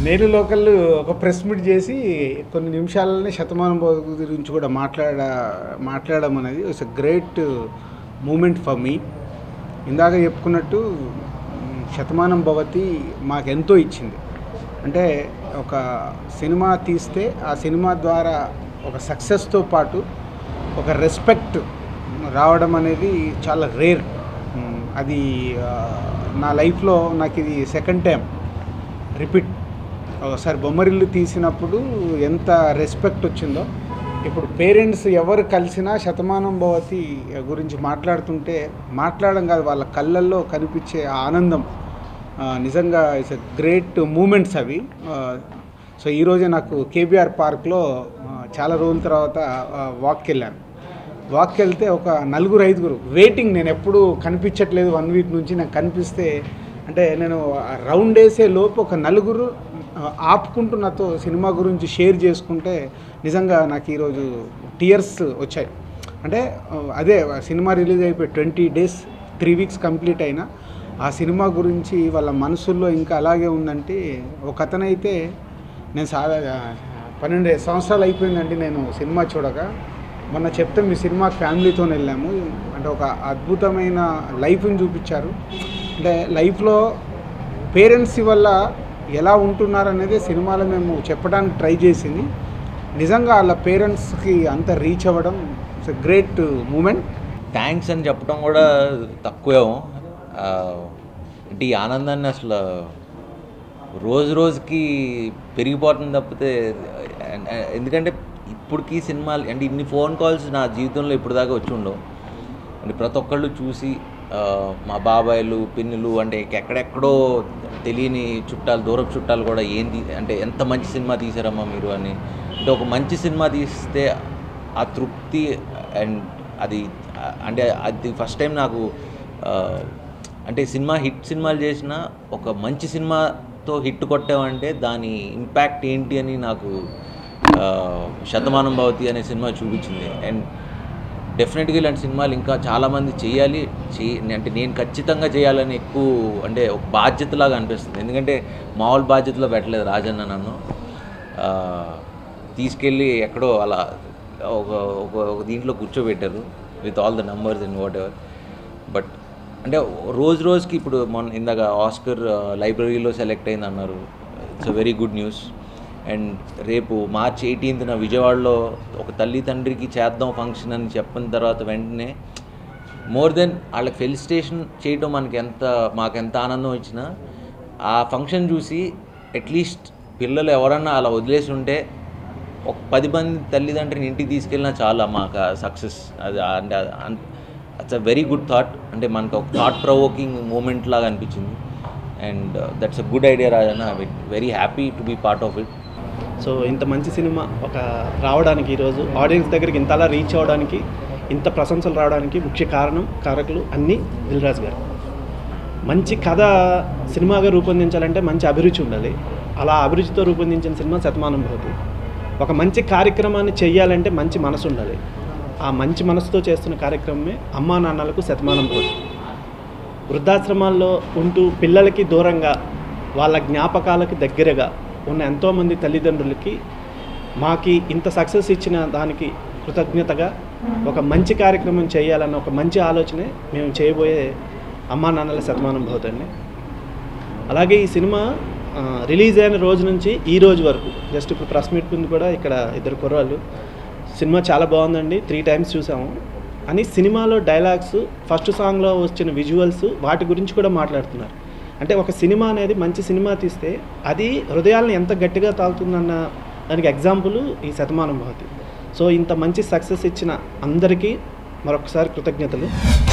నేను లోకల్ ఒక press meet చేసి కొన్ని నిమిషాలనే శతమానం భవతి గురించి కూడా మాట్లాడ మాట్లాడడం అనేది it's a great moment for me ఇందాక చెప్పుకున్నట్టు మ్, శతమానం భవతి మాకెంతో ఇచ్చింది అంటే ఒక సినిమా తీస్తే ఆ సినిమా ద్వారా ఒక సక్సెస్తో పాటు ఒక రెస్పెక్ట్ రావడం అనేది చాలా రేర్ మ్, అది ఆ, నా లైఫ్లో నాకు ఇది సెకండ్ టైం రిపీట్ ఒకసారి బొమ్మరిల్లు తీసినప్పుడు ఎంత రెస్పెక్ట్ వచ్చిందో ఇప్పుడు పేరెంట్స్ ఎవరు కలిసినా శతమానం భవతి గురించి మాట్లాడుతుంటే మాట్లాడడం కాదు వాళ్ళ కళ్ళల్లో కనిపించే ఆ ఆనందం ఆ, నిజంగా ఇట్స్ ఎ గ్రేట్ మూమెంట్స్ అవి ఆ, సో ఈరోజే నాకు కేబీఆర్ పార్క్లో ఆ, చాలా రోజుల తర్వాత వాక్కి వెళ్ళాను వాక్కి వెళ్తే ఒక నలుగురు ఐదుగురు వెయిటింగ్ నేను ఎప్పుడు కనిపించట్లేదు వన్ వీక్ నుంచి నాకు కనిపిస్తే అంటే నేను ఆ రౌండ్ వేసే లోపు ఒక నలుగురు ఆ, ఆపుకుంటూ నాతో సినిమా గురించి షేర్ చేసుకుంటే నిజంగా నాకు ఈరోజు టీయర్స్ వచ్చాయి అంటే ఆ, అదే ఆ సినిమా రిలీజ్ అయిపోయి twenty days three weeks complete అయినా ఆ సినిమా గురించి వాళ్ళ మనసుల్లో ఇంకా అలాగే ఉందంటే ఒక అతనైతే నేను సా పన్నెండు సంవత్సరాలు అయిపోయిందండి నేను సినిమా చూడక మొన్న చెప్తే మీ సినిమా ఫ్యామిలీతో వెళ్ళాము అంటే ఒక అద్భుతమైన లైఫ్ని చూపించారు అంటే లైఫ్లో పేరెంట్స్ వల్ల ఎలా ఉంటున్నారు అనేది సినిమాలో మేము చెప్పడానికి ట్రై చేసింది నిజంగా వాళ్ళ పేరెంట్స్కి అంత రీచ్ అవ్వడం ఇట్స్ గ్రేట్ మూమెంట్ థ్యాంక్స్ అని చెప్పడం కూడా తక్కువేమో ఆ, అంటే ఈ ఆనందాన్ని అసలు రోజు రోజుకి పెరిగిపోతుంది తప్పితే ఎ- ఎ- ఎందుకంటే ఇప్పటికీ సినిమాలు అంటే ఇన్ని ఫోన్ కాల్స్ నా జీవితంలో ఇప్పుడు దాకా వచ్చి ఉండవు అంటే ప్రతి ఒక్కళ్ళు చూసి ఆ, మా బాబాయిలు పిన్నులు అంటే ఎక్కడెక్కడో తెలియని చుట్టాలు దూరపు చుట్టాలు కూడా ఏంది అంటే ఎంత మంచి సినిమా తీసారమ్మా మీరు అని అంటే ఒక మంచి సినిమా తీస్తే ఆ తృప్తి అండ్ అది ఆ, అంటే అది ఫస్ట్ టైం నాకు ఆ, అంటే సినిమా హిట్ సినిమాలు చేసిన ఒక మంచి సినిమాతో హిట్ కొట్టామంటే దాని ఇంపాక్ట్ ఏంటి అని నాకు ఆ, శతమానం భవతి అనే సినిమా చూపించింది అండ్ డెఫినెట్గా ఇలాంటి సినిమాలు ఇంకా చాలామంది చేయాలి చేయ అంటే నేను ఖచ్చితంగా చేయాలని ఎక్కువ అంటే ఒక బాధ్యతలాగా అనిపిస్తుంది ఎందుకంటే మామూలు బాధ్యతలో పెట్టలేదు రాజన్న నన్ను ఆ, తీసుకెళ్ళి ఎక్కడో అలా ఒక ఒక ఒక దీంట్లో కూర్చోబెట్టారు with all the numbers and whatever but అంటే రోజు రోజుకి ఇప్పుడు మొన్న ఇందాక ఆస్కర్ లైబ్రరీలో సెలెక్ట్ అయింది అన్నారు it's a very good news and రేపు మార్చ్ ఎయిటీన్త్న విజయవాడలో ఒక తల్లి తండ్రికి చేద్దాం ఫంక్షన్ అని చెప్పిన తర్వాత వెంటనే మోర్ దెన్ వాళ్ళకి ఫెలిసిటేషన్ చేయడం మనకి ఎంత మాకు ఎంత ఆనందం ఇచ్చినా ఆ ఫంక్షన్ చూసి అట్లీస్ట్ పిల్లలు ఎవరన్నా అలా వదిలేసి ఉంటే ఒక పది మంది తల్లిదండ్రుని ఇంటికి తీసుకెళ్ళినా చాలా మాకు సక్సెస్ అది ఆ- అంటే it's a very good thought అంటే మనకు ఒక థాట్ ప్రొవోకింగ్ మూమెంట్ లాగా అనిపించింది and that's a good idea Rajanna I very happy to be part of it so ఇంత మంచి సినిమా ఒక రావడానికి ఈరోజు ఆడియన్స్ దగ్గరికి ఇంతలా రీచ్ అవ్వడానికి ఇంత ప్రశంసలు రావడానికి ముఖ్య కారణం కారకులు అన్నీ దిల్రాజు గారు మంచి కథ సినిమాగా రూపొందించాలంటే మంచి అభిరుచి ఉండాలి అలా అభిరుచితో రూపొందించిన సినిమా శతమానం భవతి ఒక మంచి కార్యక్రమాన్ని చెయ్యాలంటే మంచి మనసు ఉండాలి ఆ మంచి మనసుతో చేస్తున్న కార్యక్రమమే అమ్మా నాన్నలకు శతమానం భవతి వృద్ధాశ్రమాల్లో ఉంటూ పిల్లలకి దూరంగా వాళ్ళ జ్ఞాపకాలకి దగ్గరగా ఉన్న ఎంతోమంది తల్లిదండ్రులకి మాకి ఇంత సక్సెస్ ఇచ్చిన దానికి కృతజ్ఞతగా ఒక మంచి కార్యక్రమం చేయాలన్న ఒక మంచి ఆలోచనే మేము చేయబోయే అమ్మా నాన్నల శతమానం భవతండి అలాగే ఈ సినిమా ఆ, రిలీజ్ అయిన రోజు నుంచి ఈ రోజు వరకు జస్ట్ ఇప్పుడు ప్రెస్ మీట్ ముందు కూడా ఇక్కడ ఇద్దరు కుర్రాళ్ళు సినిమా చాలా బాగుందండి త్రీ టైమ్స్ చూసాము అని సినిమాలో డైలాగ్స్ ఫస్ట్ సాంగ్లో వచ్చిన విజువల్స్ వాటి గురించి కూడా మాట్లాడుతున్నారు అంటే ఒక సినిమా అనేది మంచి సినిమా తీస్తే అది హృదయాలను ఎంత గట్టిగా తాగుతుందన్న దానికి ఎగ్జాంపుల్ ఈ శతమానం భవతి సో ఇంత మంచి సక్సెస్ ఇచ్చిన అందరికీ మరొకసారి కృతజ్ఞతలు